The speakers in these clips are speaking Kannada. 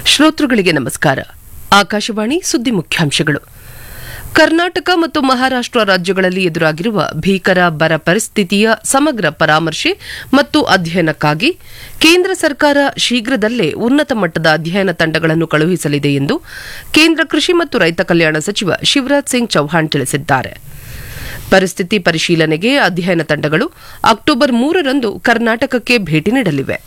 ಶ್ರೋತೃಗಳಿಗೆ ನಮಸ್ಕಾರ ಆಕಾಶವಾಣಿ ಸುದ್ದಿ ಮುಖ್ಯಾಂಶಗಳು ಕರ್ನಾಟಕ ಮತ್ತು ಮಹಾರಾಷ್ಟ್ರ ರಾಜ್ಯಗಳಲ್ಲಿ ಎದುರಾಗಿರುವ ಭೀಕರ ಬರ ಪರಿಸ್ಥಿತಿಯ ಸಮಗ್ರ ಪರಾಮರ್ಶೆ ಮತ್ತು ಅಧ್ಯಯನಕ್ಕಾಗಿ ಕೇಂದ್ರ ಸರ್ಕಾರ ಶೀಘ್ರದಲ್ಲೇ ಉನ್ನತ ಮಟ್ಟದ ಅಧ್ಯಯನ ತಂಡಗಳನ್ನು ಕಳುಹಿಸಲಿದೆ ಎಂದು ಕೇಂದ್ರ ಕೃಷಿ ಮತ್ತು ರೈತ ಕಲ್ಯಾಣ ಸಚಿವ ಶಿವರಾಜ್ ಸಿಂಗ್ ಚೌಹಾಣ್ ತಿಳಿಸಿದ್ದಾರೆ ಪರಿಸ್ಥಿತಿ ಪರಿಶೀಲನೆಗೆ ಅಧ್ಯಯನ ತಂಡಗಳು ಅಕ್ಟೋಬರ್ ಮೂರರಂದು ಕರ್ನಾಟಕಕ್ಕೆ ಭೇಟಿ ನೀಡಲಿವೆ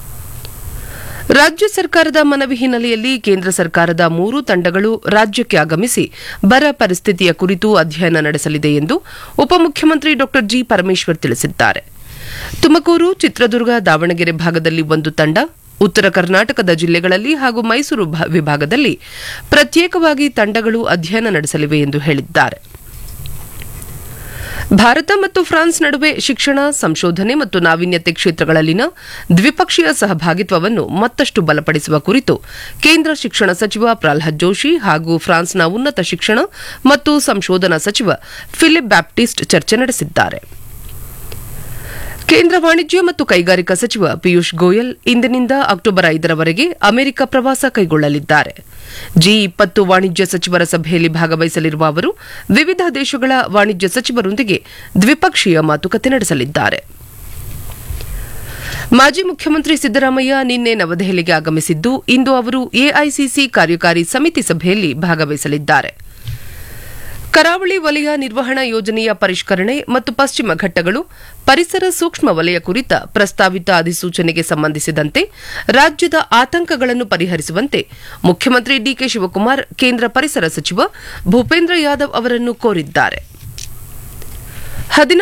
ರಾಜ್ಯ ಸರ್ಕಾರದ ಮನವಿ ಹಿನ್ನೆಲೆಯಲ್ಲಿ ಕೇಂದ್ರ ಸರ್ಕಾರದ ಮೂರು ತಂಡಗಳು ರಾಜ್ಯಕ್ಕೆ ಆಗಮಿಸಿ ಬರ ಪರಿಸ್ಥಿತಿಯ ಕುರಿತು ಅಧ್ಯಯನ ನಡೆಸಲಿದೆ ಎಂದು ಉಪಮುಖ್ಯಮಂತ್ರಿ ಡಾ ಜಿ ಪರಮೇಶ್ವರ್ ತಿಳಿಸಿದ್ದಾರೆ ತುಮಕೂರು ಚಿತ್ರದುರ್ಗ ದಾವಣಗೆರೆ ಭಾಗದಲ್ಲಿ ಒಂದು ತಂಡ ಉತ್ತರ ಕರ್ನಾಟಕದ ಜಿಲ್ಲೆಗಳಲ್ಲಿ ಹಾಗೂ ಮೈಸೂರು ಭಾ- ವಿಭಾಗದಲ್ಲಿ ಪ್ರತ್ಯೇಕವಾಗಿ ತಂಡಗಳು ಅಧ್ಯಯನ ನಡೆಸಲಿವೆ ಎಂದು ಹೇಳಿದ್ದಾರೆ ಭಾರತ ಮತ್ತು ಫ್ರಾನ್ಸ್ ನಡುವೆ ಶಿಕ್ಷಣ ಸಂಶೋಧನೆ ಮತ್ತು ನಾವೀನ್ಯತೆ ಕ್ಷೇತ್ರಗಳಲ್ಲಿನ ದ್ವಿಪಕ್ಷೀಯ ಸಹಭಾಗಿತ್ವವನ್ನು ಮತ್ತಷ್ಟು ಬಲಪಡಿಸುವ ಕುರಿತು ಕೇಂದ್ರ ಶಿಕ್ಷಣ ಸಚಿವ ಪ್ರಹ್ಲಾದ್ ಜೋಶಿ ಹಾಗೂ ಫ್ರಾನ್ಸ್ನ ಉನ್ನತ ಶಿಕ್ಷಣ ಮತ್ತು ಸಂಶೋಧನಾ ಸಚಿವ ಫಿಲಿಪ್ ಬ್ಯಾಪ್ಟಿಸ್ಟ್ ಚರ್ಚೆ ನಡೆಸಿದ್ದಾರೆ ಕೇಂದ್ರ ವಾಣಿಜ್ಯ ಮತ್ತು ಕೈಗಾರಿಕಾ ಸಚಿವ ಪಿಯೂಷ್ ಗೋಯಲ್ ಇಂದಿನಿಂದ ಅಕ್ಟೋಬರ್ ಐದರವರೆಗೆ ಅಮೆರಿಕ ಪ್ರವಾಸ ಕೈಗೊಳ್ಳಲಿದ್ದಾರೆ ಜಿ ಇಪ್ಪತ್ತು ವಾಣಿಜ್ಯ ಸಚಿವರ ಸಭೆಯಲ್ಲಿ ಭಾಗವಹಿಸಲಿರುವ ಅವರು ವಿವಿಧ ದೇಶಗಳ ವಾಣಿಜ್ಯ ಸಚಿವರೊಂದಿಗೆ ದ್ವಿಪಕ್ಷೀಯ ಮಾತುಕತೆ ನಡೆಸಲಿದ್ದಾರೆ ಮಾಜಿ ಮುಖ್ಯಮಂತ್ರಿ ಸಿದ್ದರಾಮಯ್ಯ ನಿನ್ನೆ ನವದೆಹಲಿಗೆ ಆಗಮಿಸಿದ್ದು ಇಂದು ಅವರು ಎಐಸಿಸಿ ಕಾರ್ಯಕಾರಿ ಸಮಿತಿ ಸಭೆಯಲ್ಲಿ ಭಾಗವಹಿಸಲಿದ್ದಾರೆ ಕರಾವಳಿ ವಲಯ ನಿರ್ವಹಣಾ ಯೋಜನೆಯ ಪರಿಷ್ಕರಣೆ ಮತ್ತು ಪಶ್ಚಿಮ ಘಟ್ಟಗಳು ಪರಿಸರ ಸೂಕ್ಷ್ಮ ವಲಯ ಕುರಿತ ಪ್ರಸ್ತಾವಿತ ಅಧಿಸೂಚನೆಗೆ ಸಂಬಂಧಿಸಿದಂತೆ ರಾಜ್ಯದ ಆತಂಕಗಳನ್ನು ಪರಿಹರಿಸುವಂತೆ ಮುಖ್ಯಮಂತ್ರಿ ಡಿಕೆ ಶಿವಕುಮಾರ್ ಕೇಂದ್ರ ಪರಿಸರ ಸಚಿವ ಭೂಪೇಂದ್ರ ಯಾದವ್ ಅವರನ್ನು ಕೋರಿದ್ದಾರೆ